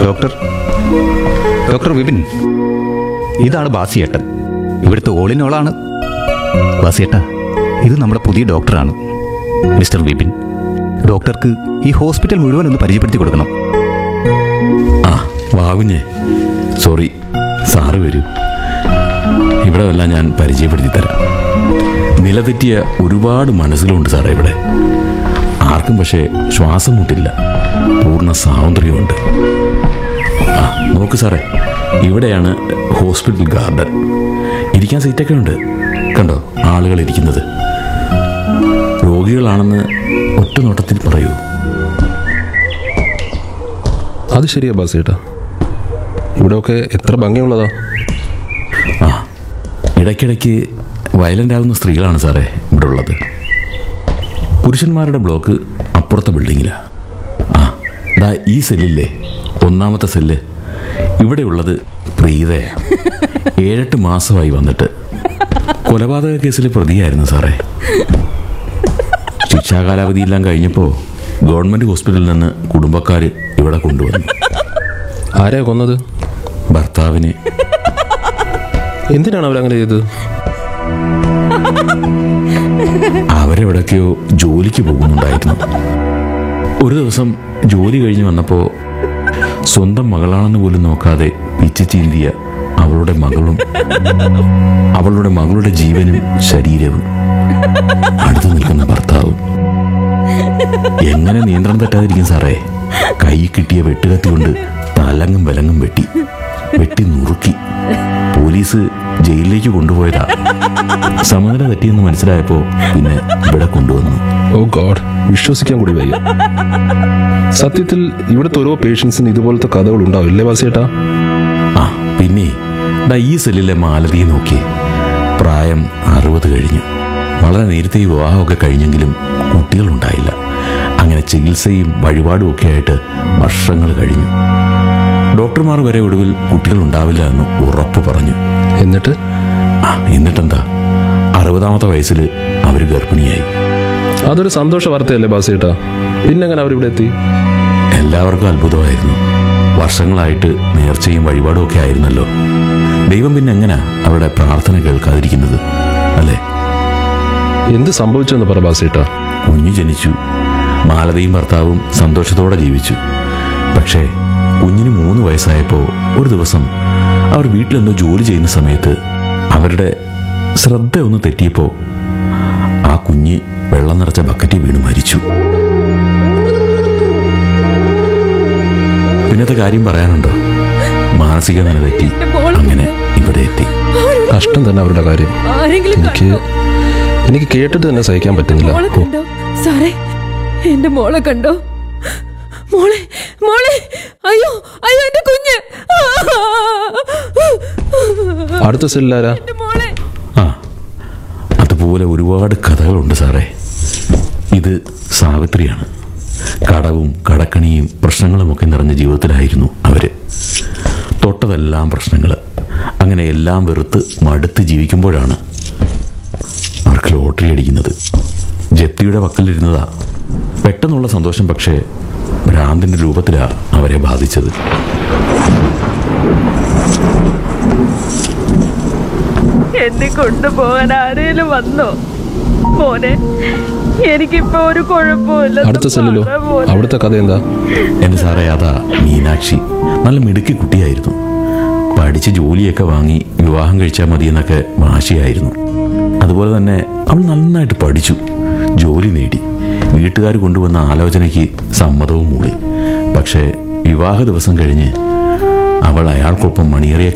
doctor doctor Vipin ഇതാണ് ബാസിയേട്ടൻ ഇവിടുത്തെ ഓളിനോളാണ് ബാസിയേട്ട ഇത് നമ്മുടെ പുതിയ ഡോക്ടറാണ് മിസ്റ്റർ വിപിൻ ഡോക്ടർക്ക് ഈ ഹോസ്പിറ്റൽ മുഴുവൻ ഒന്ന് പരിചയപ്പെടുത്തി കൊടുക്കണം ആ വാകുഞ്ഞേ സോറി സാറ് വരൂ ഇവിടെ എല്ലാം ഞാൻ പരിചയപ്പെടുത്തി തരാം നിലതെറ്റിയ ഒരുപാട് മനസ്സുകളുണ്ട് സാറേ ഇവിടെ ആർക്കും പക്ഷേ ശ്വാസം മുട്ടില്ല പൂർണ്ണ സ്വാതന്ത്ര്യമുണ്ട് ആ നോക്ക് സാറേ ഇവിടെയാണ് ഹോസ്പിറ്റൽ ഗാർഡൻ ഇരിക്കാൻ സീറ്റൊക്കെ ഉണ്ട് കണ്ടോ ആളുകൾ ഇരിക്കുന്നത് രോഗികളാണെന്ന് ഒറ്റ നോട്ടത്തിൽ പറയൂ അത് ശരിയാ ബാസേട്ടാ ഇവിടെയൊക്കെ എത്ര ഭംഗിയുള്ളതാ ആ ഇടയ്ക്കിടയ്ക്ക് വയലൻ്റ് ആകുന്ന സ്ത്രീകളാണ് സാറേ ഇവിടെ ഉള്ളത് പുരുഷന്മാരുടെ ബ്ലോക്ക് അപ്പുറത്തെ ബിൽഡിങ്ങിലാണ് ആ ദാ ഈ സെല്ലില്ലേ ഒന്നാമത്തെ സെല്ല് ഇവിടെയുള്ളത് പ്രീതയാണ് ഏഴെട്ട് മാസമായി വന്നിട്ട് കൊലപാതക കേസിൽ പ്രതിയായിരുന്നു സാറേ ശിക്ഷാകാലാവധിയെല്ലാം കഴിഞ്ഞപ്പോൾ ഗവൺമെൻറ് ഹോസ്പിറ്റലിൽ നിന്ന് കുടുംബക്കാർ ഇവിടെ കൊണ്ടുവന്നു ആരെയാ കൊന്നത് ഭർത്താവിന് എന്തിനാണ് അവരങ്ങനെ ചെയ്തത് അവരെവിടൊക്കെയോ ജോലിക്ക് പോകുന്നുണ്ടായിരുന്നു ഒരു ദിവസം ജോലി കഴിഞ്ഞ് വന്നപ്പോൾ സ്വന്തം മകളാണെന്ന് പോലും നോക്കാതെ പിച്ചു ചീന്തിയ അവളുടെ മകളും അവളുടെ മകളുടെ ജീവനും ശരീരവും അടുത്തു നിൽക്കുന്ന ഭർത്താവും എങ്ങനെ നിയന്ത്രണം തെറ്റാതിരിക്കും സാറേ കൈ കിട്ടിയ വെട്ടുകത്തി കൊണ്ട് തലങ്ങും വിലങ്ങും വെട്ടി വെട്ടി നുറുക്കി പോലീസ് ജയിലിലേക്ക് കൊണ്ടുപോയതാ സമനില തെറ്റിയെന്ന് മനസ്സിലായപ്പോ പിന്നെ ഇവിടെ കൊണ്ടുവന്നു ഓ ഗോഡ് വിശ്വസിക്കാൻ കൂടി വയ്യ സത്യത്തിൽ ഇവിടുത്തെ ഓരോ പേഷ്യൻസിന് ഇതുപോലത്തെ കഥകൾ ഉണ്ടാവും ഇല്ലേ ബാസിയേട്ടാ ആ പിന്നെ ദാ ഈ സെല്ലിലെ മാലതിയെ നോക്കി പ്രായം അറുപത് കഴിഞ്ഞു വളരെ നേരത്തെ ഈ വിവാഹമൊക്കെ കഴിഞ്ഞെങ്കിലും കുട്ടികളുണ്ടായില്ല അങ്ങനെ ചികിത്സയും വഴിപാടും ഒക്കെ ആയിട്ട് വർഷങ്ങൾ കഴിഞ്ഞു ഡോക്ടർമാർ വരെ ഒടുവിൽ കുട്ടികൾ ഉണ്ടാവില്ല എന്ന് ഉറപ്പ് പറഞ്ഞു എന്നിട്ട് ആ എന്നിട്ടെന്താ അറുപതാമത്തെ വയസ്സിൽ അവർ ഗർഭിണിയായി അതൊരു സന്തോഷ വാർത്തയല്ലേ ബാസിയേട്ടാ പിന്നെങ്ങനെ അവരിവിടെ എത്തി എല്ലാവർക്കും അത്ഭുതമായിരുന്നു വർഷങ്ങളായിട്ട് നേർച്ചയും വഴിപാടും ഒക്കെ ആയിരുന്നല്ലോ ദൈവം പിന്നെ എങ്ങനാ അവരുടെ പ്രാർത്ഥന കേൾക്കാതിരിക്കുന്നത് അല്ലേ എന്ത് സംഭവിച്ചെന്ന് പറ ബാസിയേട്ടാ കുഞ്ഞു ജനിച്ചു മാലതയും ഭർത്താവും സന്തോഷത്തോടെ ജീവിച്ചു പക്ഷേ കുഞ്ഞിന് മൂന്ന് വയസ്സായപ്പോൾ ഒരു ദിവസം അവർ വീട്ടിലെന്തോ ജോലി ചെയ്യുന്ന സമയത്ത് അവരുടെ ശ്രദ്ധ ഒന്ന് തെറ്റിയപ്പോൾ ആ കുഞ്ഞ് വെള്ളം നിറച്ച ബക്കറ്റിൽ വീണ് മരിച്ചു പിന്നത്തെ കാര്യം പറയാനുണ്ടോ മാനസിക നില തെറ്റി അങ്ങനെ ഇവിടെ എത്തി കഷ്ടം തന്നെ അവരുടെ കാര്യം ആരെങ്കിലും എനിക്ക് കണ്ടോ എനിക്ക് കേട്ടിട്ട് തന്നെ സഹിക്കാൻ പറ്റുന്നില്ല മോളെ ഓ, കണ്ടോ സാറേ എന്റെ മോളെ കണ്ടോ മോളെ മോളെ അയ്യോ അയ്യോ എന്റെ കുഞ്ഞ് അടുത്ത സെല്ലാരാ എന്റെ മോളെ ആ അതുപോലെ ഒരുപാട് കഥകളുണ്ട് സാറേ ഇത് സാവിത്രിയാണ് കടവും കടക്കണിയും പ്രശ്നങ്ങളുമൊക്കെ നിറഞ്ഞ ജീവിതത്തിലായിരുന്നു അവര് തൊട്ടതെല്ലാം പ്രശ്നങ്ങൾ അങ്ങനെ എല്ലാം വെറുത്ത് മടുത്ത് ജീവിക്കുമ്പോഴാണ് അവർക്ക് ലോട്ടറി അടിക്കുന്നത് ജപ്തിയുടെ വക്കലിരുന്നതാ പെട്ടെന്നുള്ള സന്തോഷം പക്ഷേ ഭ്രാന്തിൻ്റെ രൂപത്തിലാണ് അവരെ ബാധിച്ചത് എന്നെ കൊണ്ടുപോകാൻ ആരേലും വന്നോ മോനെ എനിക്കിപ്പോ ഒരു കുഴപ്പമില്ല അടുത്ത സെല്ലിലോ അവിടുത്തെ കഥ എന്താ എൻ്റെ സാറേ അതാ മീനാക്ഷി നല്ല മിടുക്കി കുട്ടിയായിരുന്നു പഠിച്ച് ജോലിയൊക്കെ വാങ്ങി വിവാഹം കഴിച്ചാൽ മതി എന്നൊക്കെ വാശിയായിരുന്നു അതുപോലെ തന്നെ അവൾ നന്നായിട്ട് പഠിച്ചു ജോലി നേടി വീട്ടുകാർ കൊണ്ടുവന്ന ആലോചനയ്ക്ക് സമ്മതവും മൂളി പക്ഷേ വിവാഹ ദിവസം കഴിഞ്ഞ് അവൾ അയാൾക്കൊപ്പം മണിയേറിയ